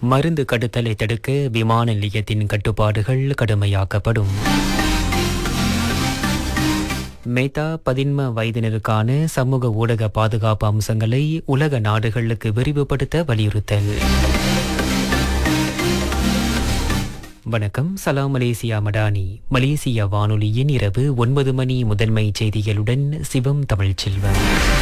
மருந்து கடத்தலை தடுக்க விமான நிலையத்தின் கட்டுப்பாடுகள் கடுமையாக்கப்படும் மேத்தா பதின்ம வயதினருக்கான சமூக ஊடக பாதுகாப்பு அம்சங்களை உலக நாடுகளுக்கு விரிவுபடுத்த வலியுறுத்தல் வணக்கம் சலாம் மலேசியா மடானி மலேசியா வானொலியின் இரவு ஒன்பது மணி முதன்மை செய்திகளுடன் சிவம் தமிழ்ச்செல்வன்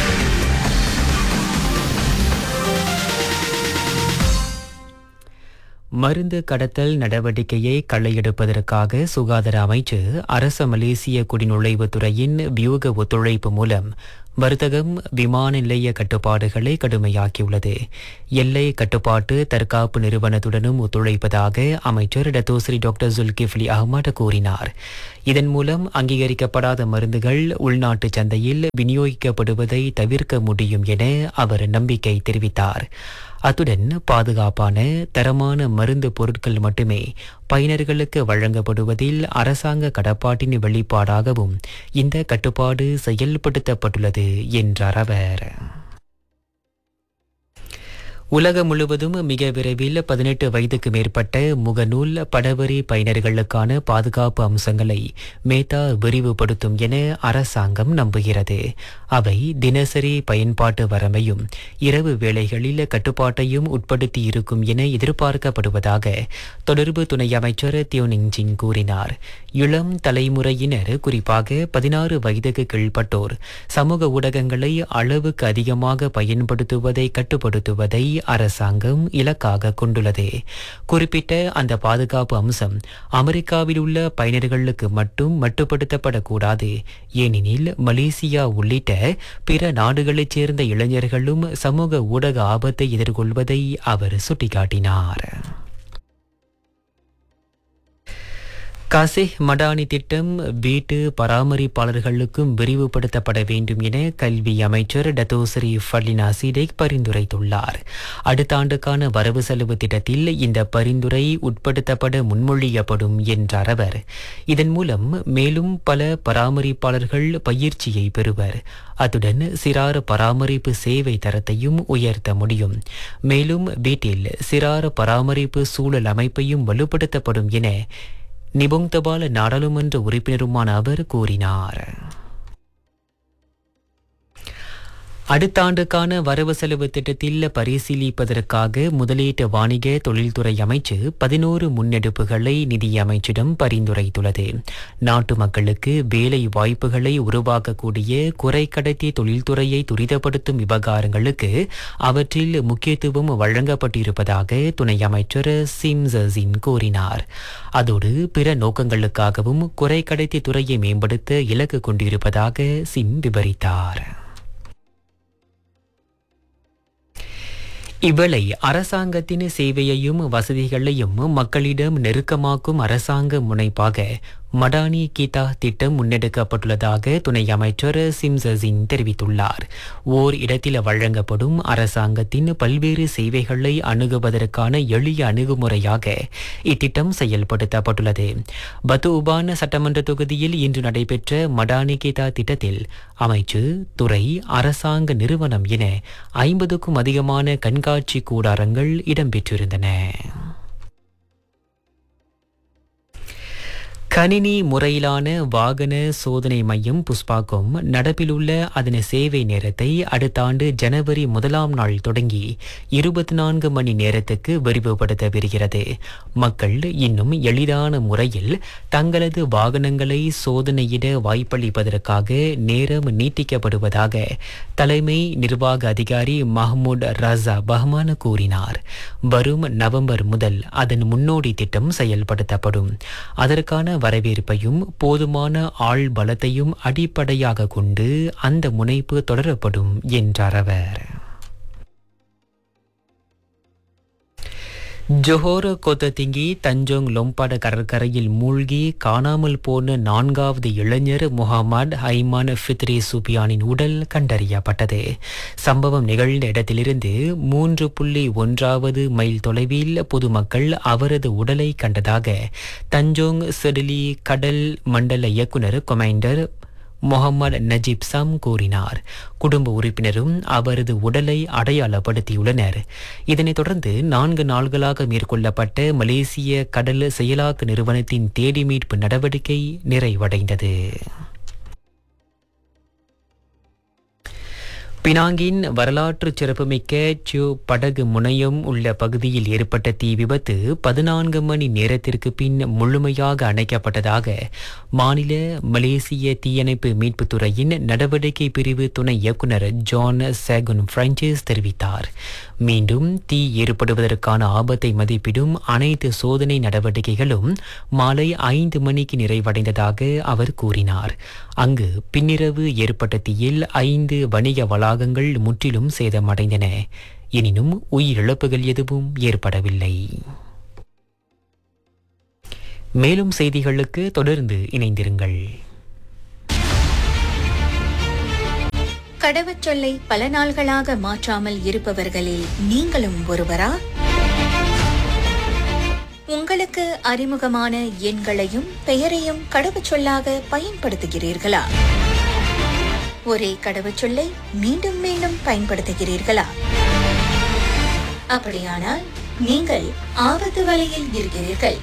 மருந்து கடத்தல் நடவடிக்கையை களையெடுப்பதற்காக சுகாதார அமைச்சு அரச மலேசிய குடிநுழைவுத் துறையின் வியூக ஒத்துழைப்பு மூலம் வர்த்தகம் விமான நிலைய கட்டுப்பாடுகளை கடுமையாக்கியுள்ளது எல்லை கட்டுப்பாட்டு தற்காப்பு நிறுவனத்துடனும் ஒத்துழைப்பதாக அமைச்சர் டத்தோஸ்ரீ டாக்டர் ஜுல்கிஃப்லி அஹ்மத் கூறினார் இதன் மூலம் அங்கீகரிக்கப்படாத மருந்துகள் உள்நாட்டு சந்தையில் விநியோகிக்கப்படுவதை தவிர்க்க முடியும் என அவர் நம்பிக்கை தெரிவித்தார் அத்துடன் பாதுகாப்பான தரமான மருந்து பொருட்கள் மட்டுமே பயனர்களுக்கு வழங்கப்படுவதில் அரசாங்க கடப்பாட்டின் வெளிப்பாடாகவும் இந்த கட்டுப்பாடு செயல்படுத்தப்பட்டுள்ளது என்றார் அவர் உலகம் முழுவதும் மிக விரைவில் பதினெட்டு வயதுக்கு மேற்பட்ட முகநூல் படவரி பயனர்களுக்கான பாதுகாப்பு அம்சங்களை மேத்தா விரிவுபடுத்தும் என அரசாங்கம் நம்புகிறது அவை தினசரி பயன்பாட்டு வரம்பையும் இரவு வேளைகளில் கட்டுப்பாட்டையும் உட்படுத்தி இருக்கும் என எதிர்பார்க்கப்படுவதாக தொடர்பு துணை அமைச்சர் தியோனிங் ஜிங் கூறினார் இளம் தலைமுறையினர் குறிப்பாக பதினாறு வயதுக்கு கீழ்ப்பட்டோர் சமூக ஊடகங்களை அளவுக்கு அதிகமாக பயன்படுத்துவதை கட்டுப்படுத்துவதை அரசாங்கம் இலக்காக கொண்டுள்ளது குறிப்பிட்ட அந்த பாதுகாப்பு அம்சம் அமெரிக்காவில் உள்ள பயனர்களுக்கு மட்டும் மட்டுப்படுத்தப்படக்கூடாது ஏனெனில் மலேசியா உள்ளிட்ட பிற நாடுகளைச் சேர்ந்த இளைஞர்களும் சமூக ஊடக ஆபத்தை எதிர்கொள்வதை அவர் சுட்டிக்காட்டினார் காசிஹ் மடானி திட்டம் வீட்டு பராமரிப்பாளர்களுக்கும் விரிவுபடுத்தப்பட வேண்டும் என கல்வி அமைச்சர் டத்தோஸ்ரீ ஃபர்லினா சீடேக் பரிந்துரைத்துள்ளார் அடுத்த ஆண்டுக்கான வரவு செலவு திட்டத்தில் இந்த பரிந்துரை உட்படுத்தப்பட முன்மொழியப்படும் என்றார் அவர் இதன் மூலம் மேலும் பல பராமரிப்பாளர்கள் பயிற்சியை பெறுவர் அத்துடன் சிறார் பராமரிப்பு சேவை தரத்தையும் உயர்த்த முடியும் மேலும் வீட்டில் சிறார் பராமரிப்பு சூழல் அமைப்பையும் வலுப்படுத்தப்படும் என நிபுங் தபால் நாடாளுமன்ற உறுப்பினருமான அவர் கூறினார் அடுத்த ஆண்டுக்கான வரவு செலவு திட்டத்தில் பரிசீலிப்பதற்காக முதலீட்டு வாணிக தொழில்துறை அமைச்சு பதினோரு முன்னெடுப்புகளை நிதி அமைச்சிடம் பரிந்துரைத்துள்ளது நாட்டு மக்களுக்கு வேலை வாய்ப்புகளை உருவாக்கக்கூடிய குறை கடத்தி தொழில்துறையை துரிதப்படுத்தும் விவகாரங்களுக்கு அவற்றில் முக்கியத்துவம் வழங்கப்பட்டிருப்பதாக துணை அமைச்சர் சிம்சசின் கூறினார் அதோடு பிற நோக்கங்களுக்காகவும் குறை கடத்தி துறையை மேம்படுத்த இலக்கு கொண்டிருப்பதாக சிம் விவரித்தார் இவ்வேளை அரசாங்கத்தின் சேவையையும் வசதிகளையும் மக்களிடம் நெருக்கமாக்கும் அரசாங்க முனைப்பாக மடானி கீதா திட்டம் முன்னெடுக்கப்பட்டுள்ளதாக துணை அமைச்சர் சிம்சசின் தெரிவித்துள்ளார் ஓர் இடத்தில் வழங்கப்படும் அரசாங்கத்தின் பல்வேறு சேவைகளை அணுகுவதற்கான எளிய அணுகுமுறையாக இத்திட்டம் செயல்படுத்தப்பட்டுள்ளது பத்து உபான சட்டமன்ற தொகுதியில் இன்று நடைபெற்ற மடானி கீதா திட்டத்தில் அமைச்சு துறை அரசாங்க நிறுவனம் என ஐம்பதுக்கும் அதிகமான கண்காட்சி கூடாரங்கள் இடம்பெற்றிருந்தன கணினி முறையிலான வாகன சோதனை மையம் புஷ்பாக்கும் நடப்பிலுள்ள அதன் சேவை நேரத்தை அடுத்த ஆண்டு ஜனவரி முதலாம் நாள் தொடங்கி இருபத்தி நான்கு மணி நேரத்துக்கு விரிவுபடுத்தவிருக்கிறது மக்கள் இன்னும் எளிதான முறையில் தங்களது வாகனங்களை சோதனையிட வாய்ப்பளிப்பதற்காக நேரம் நீட்டிக்கப்படுவதாக தலைமை நிர்வாக அதிகாரி மஹமூட் ரசா பஹ்மான் கூறினார் வரும் நவம்பர் முதல் அதன் முன்னோடி திட்டம் செயல்படுத்தப்படும் அதற்கான வரவேற்பையும் போதுமான ஆள் பலத்தையும் அடிப்படையாக கொண்டு அந்த முனைப்பு தொடரப்படும் என்றார் அவர் ஜொஹோர் கொத்ததிங்கி தஞ்சோங் லொம்பாட கடற்கரையில் மூழ்கி காணாமல் போன நான்காவது இளைஞர் முகமது ஹைமான் ஃபித்ரி சுபியானின் உடல் கண்டறியப்பட்டது சம்பவம் நிகழ்ந்த இடத்திலிருந்து மூன்று புள்ளி ஒன்றாவது மைல் தொலைவில் பொதுமக்கள் அவரது உடலை கண்டதாக தஞ்சோங் செடிலி கடல் மண்டல இயக்குனர் கொமைண்டர் முகமது நஜீப் சம் கூறினார் குடும்ப உறுப்பினரும் அவரது உடலை அடையாளப்படுத்தியுள்ளனர் இதனைத் தொடர்ந்து நான்கு நாள்களாக மேற்கொள்ளப்பட்ட மலேசிய கடல் செயலாக்க நிறுவனத்தின் தேடி மீட்பு நடவடிக்கை நிறைவடைந்தது பினாங்கின் வரலாற்று சிறப்புமிக்க சியோ படகு முனையம் உள்ள பகுதியில் ஏற்பட்ட தீ விபத்து பதினான்கு மணி நேரத்திற்கு பின் முழுமையாக அணைக்கப்பட்டதாக மாநில மலேசிய தீயணைப்பு மீட்புத் துறையின் நடவடிக்கை பிரிவு துணை இயக்குனர் ஜான் சேகுன் பிரான்சிஸ் தெரிவித்தார் மீண்டும் தீ ஏற்படுவதற்கான ஆபத்தை மதிப்பிடும் அனைத்து சோதனை நடவடிக்கைகளும் மாலை ஐந்து மணிக்கு நிறைவடைந்ததாக அவர் கூறினார் அங்கு பின்னிரவு ஏற்பட்ட தீயில் ஐந்து வணிக வளாகங்கள் முற்றிலும் சேதமடைந்தன எனினும் உயிரிழப்புகள் எதுவும் ஏற்படவில்லை மேலும் செய்திகளுக்கு தொடர்ந்து இணைந்திருங்கள் கடவுச்சொல்லை பல நாள்களாக மாற்றாமல் இருப்பவர்களில் நீங்களும் ஒருவரா உங்களுக்கு அறிமுகமான எண்களையும் பெயரையும் கடவுச்சொல்லாக பயன்படுத்துகிறீர்களா ஒரே கடவுச்சொல்லை மீண்டும் மீண்டும் பயன்படுத்துகிறீர்களா அப்படியானால் நீங்கள் ஆபத்து வலையில் இருக்கிறீர்கள்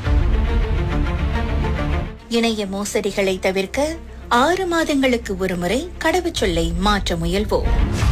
இணைய மோசடிகளை தவிர்க்க ஆறு மாதங்களுக்கு ஒருமுறை கடவுச்சொல்லை மாற்ற முயல்வோம்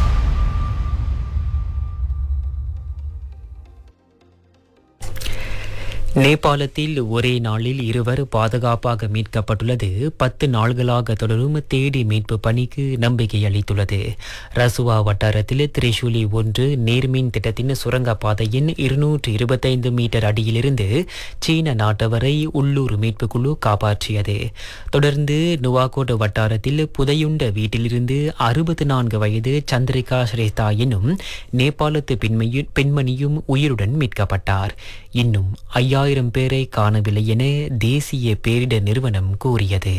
நேபாளத்தில் ஒரே நாளில் இருவர் பாதுகாப்பாக மீட்கப்பட்டுள்ளது பத்து நாள்களாக தொடரும் தேடி மீட்பு பணிக்கு நம்பிக்கை அளித்துள்ளது ரசுவா வட்டாரத்தில் திரிசூலி ஒன்று நீர்மின் திட்டத்தின் சுரங்கப்பாதையின் இருநூற்று இருபத்தைந்து மீட்டர் அடியிலிருந்து சீன நாட்டவரை உள்ளூர் மீட்பு குழு காப்பாற்றியது தொடர்ந்து நுவாகோட் வட்டாரத்தில் புதையுண்ட வீட்டிலிருந்து அறுபத்தி நான்கு வயது சந்திரிகா ஸ்ரேஸ்தா எனும் நேபாளத்து பெண்மையு- பெண்மணியும் உயிருடன் மீட்கப்பட்டார் இன்னும் ஐயாயிரம் பேரை காணவில்லை என தேசிய பேரிடர் நிறுவனம் கூறியது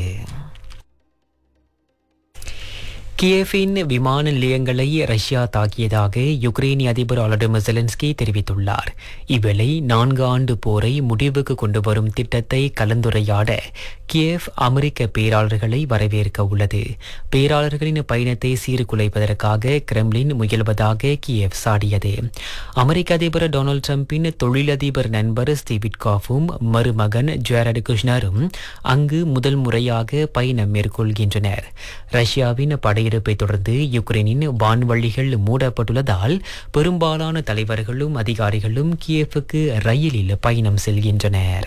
கியேஃபின் விமான நிலையங்களை ரஷ்யா தாக்கியதாக யுக்ரைனிய அதிபர் ஆலடிமிர் ஜெலன்ஸ்கி தெரிவித்துள்ளார் இவ்வேளை நான்கு ஆண்டு போரை முடிவுக்கு கொண்டு வரும் திட்டத்தை கலந்துரையாட கியேவ் அமெரிக்க பேராளர்களை வரவேற்க உள்ளது பேராளர்களின் பயணத்தை சீர்குலைப்பதற்காக கிரெம்லின் முயல்வதாக கியேவ் சாடியது அமெரிக்க அதிபர் டொனால்ட் ட்ரம்பின் தொழிலதிபர் நண்பர் ஸ்டீவிட்காஃபும் மருமகன் ஜேரட் குஷ்னரும் அங்கு முதல் முறையாக பயணம் மேற்கொள்கின்றனர் ரஷ்யாவின் படையெடுப்பை தொடர்ந்து யுக்ரைனின் வான்வழிகள் மூடப்பட்டுள்ளதால் பெரும்பாலான தலைவர்களும் அதிகாரிகளும் கியேவுக்கு ரயிலில் பயணம் செல்கின்றனர்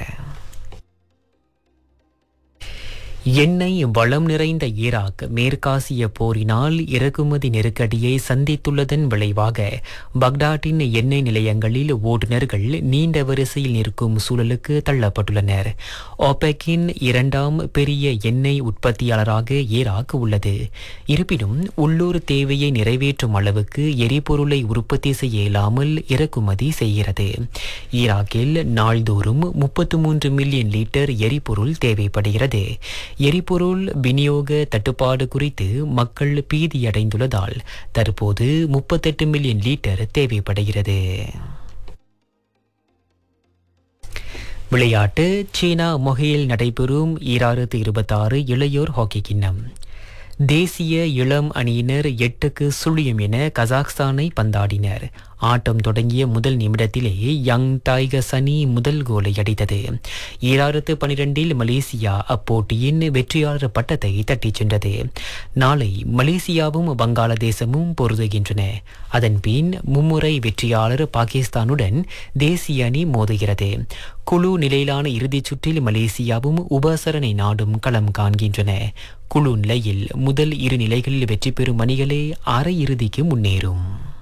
எண்ணெய் வளம் நிறைந்த ஈராக் மேற்காசிய போரினால் இறக்குமதி நெருக்கடியை சந்தித்துள்ளதன் விளைவாக பக்தாட்டின் எண்ணெய் நிலையங்களில் ஓட்டுநர்கள் நீண்ட வரிசையில் நிற்கும் சூழலுக்கு தள்ளப்பட்டுள்ளனர் ஓபெக்கின் இரண்டாம் பெரிய எண்ணெய் உற்பத்தியாளராக ஈராக் உள்ளது இருப்பினும் உள்ளூர் தேவையை நிறைவேற்றும் அளவுக்கு எரிபொருளை உற்பத்தி செய்ய இயலாமல் இறக்குமதி செய்கிறது ஈராக்கில் நாள்தோறும் முப்பத்து மூன்று மில்லியன் லிட்டர் எரிபொருள் தேவைப்படுகிறது எரிபொருள் விநியோக தட்டுப்பாடு குறித்து மக்கள் பீதியடைந்துள்ளதால் தற்போது முப்பத்தெட்டு மில்லியன் லிட்டர் தேவைப்படுகிறது விளையாட்டு சீனா மொஹையில் நடைபெறும் ஈராயிரத்து இருபத்தாறு இளையோர் ஹாக்கி கிண்ணம் தேசிய இளம் அணியினர் எட்டுக்கு சுழியம் என கசாக்ஸ்தானை பந்தாடினர் ஆட்டம் தொடங்கிய முதல் நிமிடத்திலேயே யங் டைகர்ஸ் அணி முதல் கோலை அடித்தது ஈராயிரத்து பனிரெண்டில் மலேசியா அப்போட்டியின் வெற்றியாளர் பட்டத்தை தட்டிச் சென்றது நாளை மலேசியாவும் வங்காளதேசமும் பொருதுகின்றன அதன் பின் மும்முறை வெற்றியாளர் பாகிஸ்தானுடன் தேசிய அணி மோதுகிறது குழு நிலையிலான இறுதிச் சுற்றில் மலேசியாவும் உபசரணை நாடும் களம் காண்கின்றன குழு நிலையில் முதல் இரு நிலைகளில் வெற்றி பெறும் அணிகளே அரையிறுதிக்கு முன்னேறும்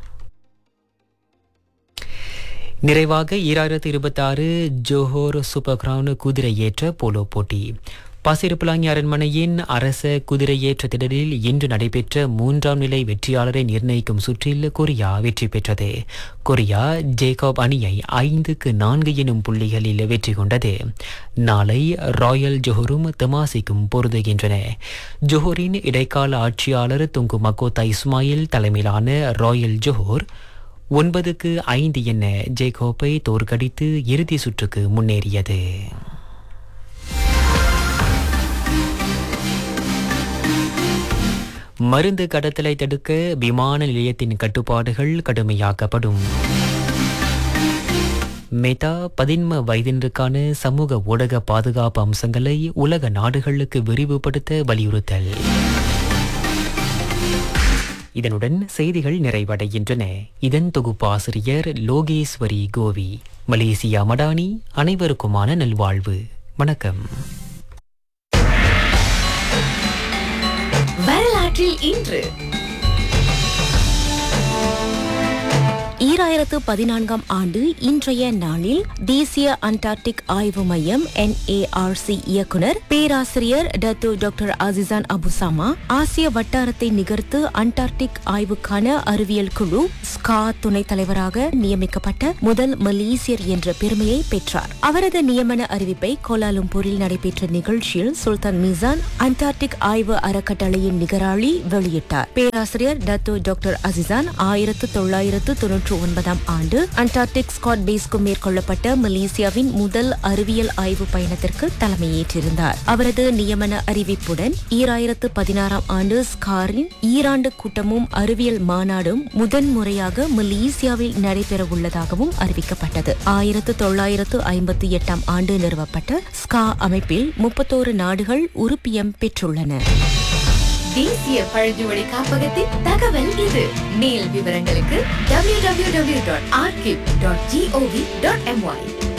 நிறைவாக ஈராயிரத்தி இருபத்தாறு ஜோஹோர் சூப்பர் கிரவுன் குதிரையேற்ற போலோ போட்டி பாசிருப்புலாங்கி அரண்மனையின் அரச குதிரையேற்ற திடலில் இன்று நடைபெற்ற மூன்றாம் நிலை வெற்றியாளரை நிர்ணயிக்கும் சுற்றில் கொரியா வெற்றி பெற்றது கொரியா ஜேக்கப் அணியை ஐந்துக்கு நான்கு எனும் புள்ளிகளில் வெற்றி கொண்டது நாளை ராயல் ஜொஹரும் தெமாசிக்கும் பொருதுகின்றன ஜொஹரின் இடைக்கால ஆட்சியாளர் துங்கு மக்கோத்தா இஸ்மாயில் தலைமையிலான ராயல் ஜொஹோர் ஒன்பதுக்கு ஐந்து என ஜேகோப்பை தோற்கடித்து இறுதி சுற்றுக்கு முன்னேறியது மருந்து கடத்தலை தடுக்க விமான நிலையத்தின் கட்டுப்பாடுகள் கடுமையாக்கப்படும் மெதா பதின்ம வயதினருக்கான சமூக ஊடக பாதுகாப்பு அம்சங்களை உலக நாடுகளுக்கு விரிவுபடுத்த வலியுறுத்தல் இதனுடன் செய்திகள் நிறைவடைகின்றன இதன் தொகுப்பாசிரியர் லோகேஸ்வரி கோவி மலேசியா மடானி அனைவருக்குமான நல்வாழ்வு வணக்கம் வரலாற்றில் இன்று ஈராயிரத்து பதினான்காம் ஆண்டு இன்றைய நாளில் தேசிய அண்டார்டிக் ஆய்வு மையம் என்ஏஆர்சி இயக்குனர் பேராசிரியர் டத்து டாக்டர் அசிசான் அபுசாமா ஆசிய வட்டாரத்தை நிகர்த்து அண்டார்டிக் ஆய்வுக்கான அறிவியல் குழு ஸ்கா துணைத் தலைவராக நியமிக்கப்பட்ட முதல் மலேசியர் என்ற பெருமையை பெற்றார் அவரது நியமன அறிவிப்பை கோலாலும்பூரில் நடைபெற்ற நிகழ்ச்சியில் சுல்தான் மீசான் அண்டார்டிக் ஆய்வு அறக்கட்டளையின் நிகராளி வெளியிட்டார் பேராசிரியர் டத்து டாக்டர் அசிசான் ஆயிரத்து தொள்ளாயிரத்து தொன்னூற்று ஒன்பதாம் ஆண்டு அண்டார்டிக் ஸ்காட் பேஸ்க்கு மேற்கொள்ளப்பட்ட மலேசியாவின் முதல் அறிவியல் ஆய்வு பயணத்திற்கு தலைமையேற்றிருந்தார் அவரது நியமன அறிவிப்புடன் ஈராயிரத்து பதினாறாம் ஆண்டு ஸ்காரின் ஈராண்டு கூட்டமும் அறிவியல் மாநாடும் முதன்முறையாக மலேசியாவில் நடைபெறவுள்ளதாகவும் அறிவிக்கப்பட்டது ஆயிரத்து தொள்ளாயிரத்து ஐம்பத்தி எட்டாம் ஆண்டு நிறுவப்பட்ட ஸ்கா அமைப்பில் முப்பத்தோரு நாடுகள் உறுப்பியம் பெற்றுள்ளன தேசிய பழங்குடி காப்பகத்தின் தகவல் இது மேல் விவரங்களுக்கு www.archive.gov.my